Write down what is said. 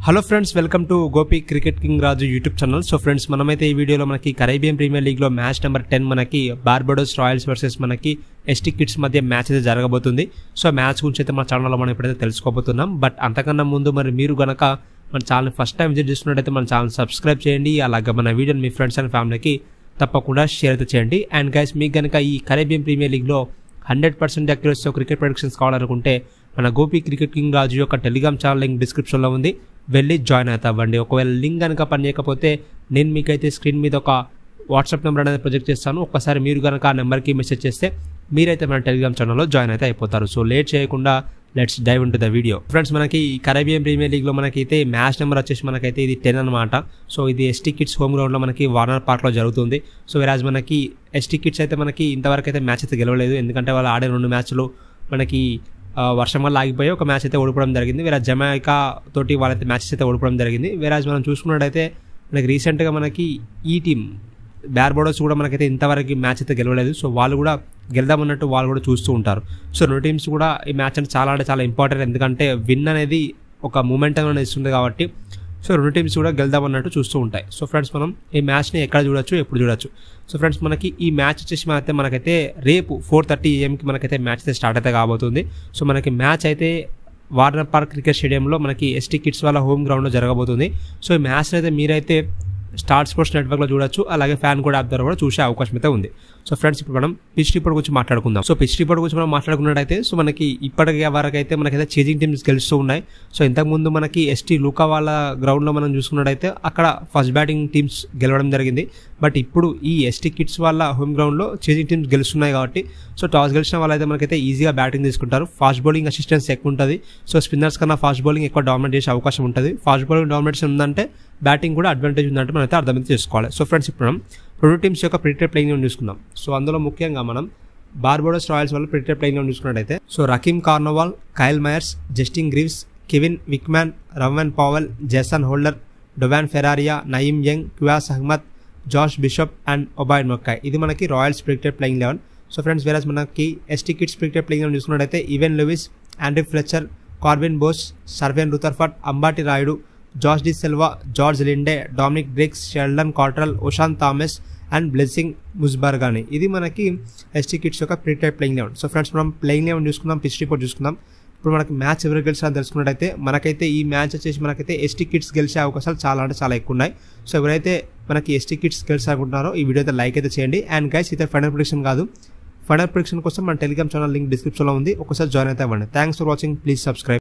hello friends welcome to Gopi cricket king Raju YouTube channel so friends మనమైతే ఈ వీడియోలో మనకి కరేబియన్ ప్రీమియర్ లీగ్లో మ్యాచ్ నెంబర్ టెన్ మనకి బార్బడోస్ రాయల్స్ వర్సెస్ మనకి ఎస్టీ కిడ్స్ మధ్య మ్యాచ్ అయితే జరగబోతుంది సో మ్యాచ్ గురించి అయితే మన ఛానల్లో మనం ఇప్పుడైతే తెలుసుకోబోతున్నాం బట్ అంతకన్నా ముందు మరి మీరు గనక మన ఛానల్ ఫస్ట్ టైం విజిట్ చేస్తున్నట్టయితే మన ఛానల్ సబ్స్క్రైబ్ చేయండి అలాగే మన వీడియోని మీ ఫ్రెండ్స్ అండ్ ఫ్యామిలీకి తప్పకుండా షేర్ అయితే చేయండి అండ్ గైస్ మీకు కనుక ఈ కరేబియన్ ప్రీమియర్ లీగ్లో హండ్రెడ్ పర్సెంట్ అక్యురసీతో క్రికెట్ ప్రొడిక్షన్స్ కావాలనుకుంటే మన గోపి క్రికెట్ కింగ్ రాజు యొక్క టెలిగ్రామ్ ఛానల్ లింక్ డిస్క్రిప్షన్లో ఉంది వెళ్ళి జాయిన్ అవుతా అవ్వండి ఒకవేళ లింక్ కనుక పనిచేయకపోతే నేను మీకైతే స్క్రీన్ మీద ఒక వాట్సాప్ నెంబర్ అనేది ప్రొజెక్ట్ చేస్తాను ఒక్కసారి మీరు కనుక ఆ నెంబర్కి మెసేజ్ చేస్తే మీరైతే మన టెలిగ్రామ్ ఛానల్లో జాయిన్ అయితే అయిపోతారు సో లేట్ చేయకుండా let's dive into the video friends మనకి ఈ కరేబియన్ ప్రీమియర్ లీగ్లో మనకైతే మ్యాచ్ నెంబర్ వచ్చేసి మనకైతే ఇది టెన్ అనమాట సో ఇది ఎస్టీ కిడ్స్ హోమ్ గ్రౌండ్లో మనకి వార్నర్ పార్క్లో జరుగుతుంది సో విరాజ్ మనకి ఎస్టీ కిడ్స్ అయితే మనకి ఇంతవరకు అయితే మ్యాచ్ అయితే గెలవలేదు ఎందుకంటే వాళ్ళు ఆడే రెండు మ్యాచ్లు మనకి ఆ, వర్షం వల్ల ఆగిపోయి ఒక మ్యాచ్ అయితే ఓడిపోవడం జరిగింది వేరే జమైకా తోటి వాళ్ళైతే మ్యాచెస్ అయితే ఓడిపోవడం జరిగింది వేరాజ్ మనం చూసుకున్నట్టయితే మనకి రీసెంట్గా మనకి ఈ టీం బ్యార్బోడోస్ కూడా మనకైతే ఇంతవరకు మ్యాచ్ అయితే గెలవలేదు సో వాళ్ళు కూడా గెలుదామన్నట్టు వాళ్ళు కూడా చూస్తూ ఉంటారు సో రెండు టీమ్స్ కూడా ఈ మ్యాచ్ అంటే చాలా అంటే చాలా ఇంపార్టెంట్ ఎందుకంటే విన్ అనేది ఒక మూమెంట్ అనేది ఇస్తుంది కాబట్టి సో రెండు టీమ్స్ కూడా గెలుదామన్నట్టు చూస్తూ ఉంటాయి సో ఫ్రెండ్స్ మనం ఈ మ్యాచ్ని ఎక్కడ చూడొచ్చు ఎప్పుడు చూడొచ్చు సో ఫ్రెండ్స్ మనకి ఈ మ్యాచ్ వచ్చేసి మనకైతే మనకైతే రేపు ఫోర్ థర్టీ ఏఎంకి మనకైతే మ్యాచ్ అయితే స్టార్ట్ అయితే కాబోతుంది సో మనకి మ్యాచ్ అయితే వార్నర్ పార్క్ క్రికెట్ స్టేడియంలో మనకి ఎస్టీ కిడ్స్ వాళ్ళ హోమ్ గ్రౌండ్లో జరగబోతుంది సో ఈ మ్యాచ్ అయితే మీరైతే స్టార్ స్పోర్ట్స్ నెట్వర్క్లో చూడొచ్చు అలాగే ఫ్యాన్ కూడా యాప్ ద్వారా కూడా చూసే అవకాశం అయితే ఉంది సో ఫ్రెండ్స్ ఇప్పుడు మనం పిచ్ రిపోర్ట్ గురించి మాట్లాడుకుందాం సో పిచ్ రిపోర్ట్ గురించి మనం మాట్లాడుకున్నట్టయితే సో మనకి ఇప్పటికి వరకు అయితే మనకైతే చేజింగ్ టీమ్స్ గెలుస్తూ ఉన్నాయి సో ఇంతకుముందు మనకి ఎస్టీ లూకా వాళ్ళ గ్రౌండ్లో మనం చూసుకున్నట్టయితే అక్కడ ఫస్ట్ బ్యాటింగ్ టీమ్స్ గెలవడం జరిగింది బట్ ఇప్పుడు ఈ ఎస్టీ కిడ్స్ వాళ్ళ హోమ్ గ్రౌండ్లో చేజింగ్ టీమ్స్ గెలుస్తున్నాయి కాబట్టి సో టాస్ గెలిచిన వాళ్ళైతే మనకైతే ఈజీగా బ్యాటింగ్ తీసుకుంటారు ఫాస్ట్ బౌలింగ్ అసిస్టెన్స్ ఎక్కువ ఉంటుంది సో స్పిన్నర్స్ కన్నా ఫాస్ట్ బౌలింగ్ ఎక్కువ డామినేట్ చేసే అవకాశం ఉంటుంది ఫాస్ట్ బౌలింగ్ డామినేషన్ ఉందంటే బ్యాటింగ్ కూడా అడ్వాంటేజ్ ఉందంటే మనం అయితే అర్థమైతే చేసుకోవాలి సో ఫ్రెండ్స్ ఇప్పుడు మనం రెండు టీమ్స్ యొక్క ప్రిటెడ్ ప్లేయింగ్ చూసుకుందాం సో అందులో ముఖ్యంగా మనం బార్బోడస్ రాయల్స్ వల్ల ప్రిటెడ్ ప్లేయింగ్ చూసుకున్నట్టయితే so Rahkeem Cornwall Kyle Mayers Justin Greaves Kevin Wickham Rovman Powell Jason Holder Donovan Ferreira Nyeem Young Qais Ahmad Josh Bishop and Obed McCoy ఇది మనకి Royals predicted playing eleven so friends వేరే మనకి ST Kitts predicted playing eleven చూసుకున్నట్టయితే Evin Lewis Andre Fletcher Corbin Bosch Sherfane Rutherford Ambati Rayudu George de Silva George Linde Dominic Drakes Sheldon Cottrell Oshane Thomas and blessing ముజ్బర్గాని ఇది మనకి ST Kitts యొక్క pre type playing eleven so friends మనం playing eleven చూసుకుందాం pitch report చూసుకుందాం ఇప్పుడు మనకి match ఎవరు గెలిచారని తెలుసుకున్నట్టయితే మనకైతే ఈ మ్యాచ్ వచ్చేసి మనకైతే ఎస్టీ కిడ్స్ గెలిచే అవకాశాలు చాలా అంటే చాలా ఎక్కువ ఉన్నాయి సో ఎవరైతే మనకి ఎస్టీ కిడ్స్ గెలిచారనుకుంటున్నారో ఈ వీడియో అయితే లైక్ అయితే చేయండి అండ్ గైస్ అయితే ఫైనల్ ప్రొడిక్షన్ కాదు ఫైనల్ ప్రొడిక్షన్ కోసం మన టెలిగ్రామ్ ఛానల్ లింక్ డిస్క్రిప్షన్లో ఉంది ఒకసారి జాయిన్ అయితే అవ్వండి thanks for watching please subscribe